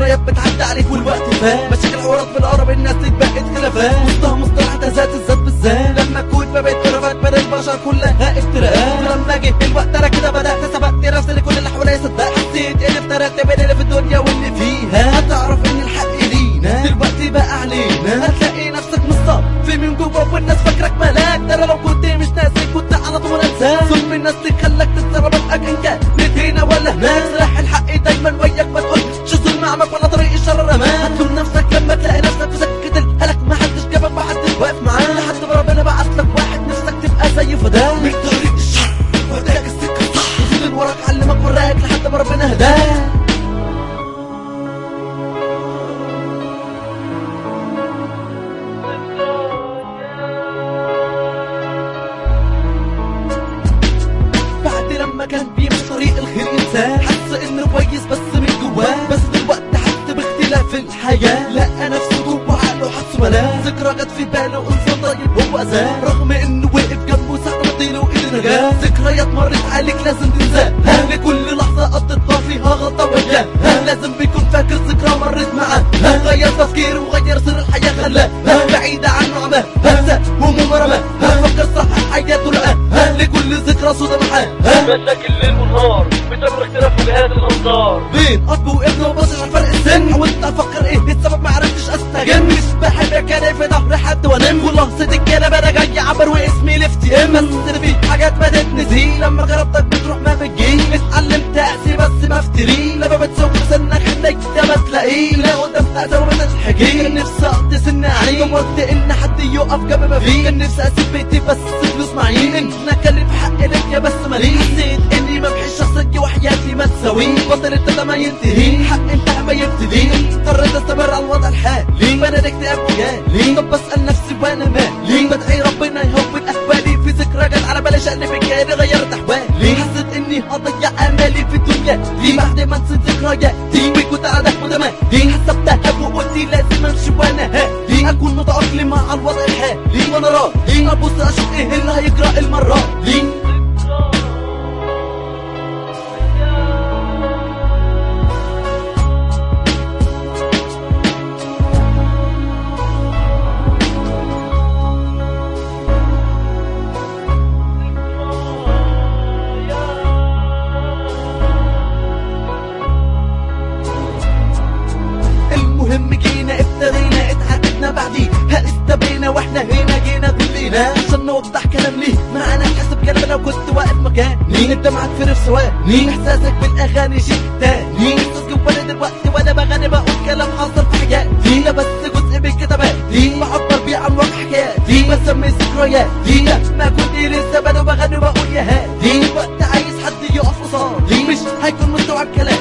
ذكريات بتعدي عليك والوقت فات مشاكل حوارات بالقرب الناس بقت خلافات وسطها مصطلحات ذات الذات بالذات لما كنت ما بقيت خرافات بين البشر كلها افتراءات ولما جه الوقت انا كده بدات سبقت نفسي لكل اللي حواليا صدقت حسيت اني افترقت بين اللي في الدنيا واللي فيها هتعرف ان الحق لينا دلوقتي بقى علينا هتلاقي نفسك مصاب في من جوه والناس فاكرك ملاك ده أنا لو كنت مش ناسي كنت على طول انساك ظلم الناس تخلك تتصرف بأكن كانت هنا ولا هناك سلاح الحق دايما وياك ما تقولش ظلم عمك ولا طريق الشر رماك هتلوم نفسك لما تلاقي نفسك في سكة الهلك ما حدش جابك ما حدش واقف معاك لحد ما ربنا بعت لك واحد نفسك تبقى زي فداك من طريق الشر وداك السكة الصح وفضل وراك علمك وراك لحد ما ربنا هداك بعد لما كان بيمشي طريق الخير انسان حس انه كويس بس من جواه بس دلوقتي حس باختلاف الحياة لقى نفسه جوه عقله حس ملاه ذكرى جت في باله انسان طيب هو اذاه رغم انه وقف جنبه ساعة ما اديله ايد نجاة ذكريات مرت عليك لازم تنساها لكل لحظة قضيتها فيها غلطة وياها لازم بيكون فاكر ذكرى مرت معاه غير تفكيره وغير سر الحياة خلاه بعيدة عنه عماه هزة هموم رماه فكر صح حياته لقاه لكل ذكرى صوت معاه مشاكل ليل ونهار بسبب اختلاف وجهات الانظار بين اب وابن وبصش على فرق السن حاولت افكر ايه السبب ما عرفتش استجن مش بحب كان في ظهر حد وانام ولحظه الجنب انا جاي عبر واسمي لفتي ام بس في حاجات ما تتنسي لما جربتك بتروح ما بتجي اتعلمت اقسي بس ما افتري لما بتسوق سنك خليك ده ما تلاقيه لا قدام تقدر وما تضحكي كان نفسي اقضي سن عين دورت ان حد يقف جنب ما فيه كان نفسي اسيب بيتي بس فلوس معين ان اكلم حق ليا بس ماليش حسيت اني ما بحش شخصيتي وحياتي ما تساوي بطل ابتدى ما ينتهي حق انتهى ما يبتدي اضطريت استمر على الوضع الحالي بنادي اكتئاب وجالي طب بسال نفسي وانا مالي بدعي ربنا يهون احوالي في ذكرى جت على بالي شأن فكري غيرت احوالي حسيت اني هضيع امالي في الدنيا دي بعد ما نسيت ذكرياتي وكنت على ده متمادي حسبتها وقلت لازم امشي وانا هادي اكون متاقلم مع الوضع الحالي وانا راضي ابص اشوف ايه اللي هيجرى المره دي المهم جينا ابتدينا اتحددنا بعديه هل استبينا واحنا هنا جينا كلنا عشان نوضح كلام ليه معانا حسب كلام لو كنت واقف مكاني انت معاك في نفس سواني احساسك بالاغاني شيء تاني احساس جوانا دلوقتي وانا بغني بقول كلام حصل في حياتي ده بس جزء من كتاباتي بعبر بيه عن واقع حكاياتي بسمي ذكرياتي لما كنت لسه بدو بغني بقول يا هادي وقت عايز حد يقف قصادي مش هيكون مستوعب كلامي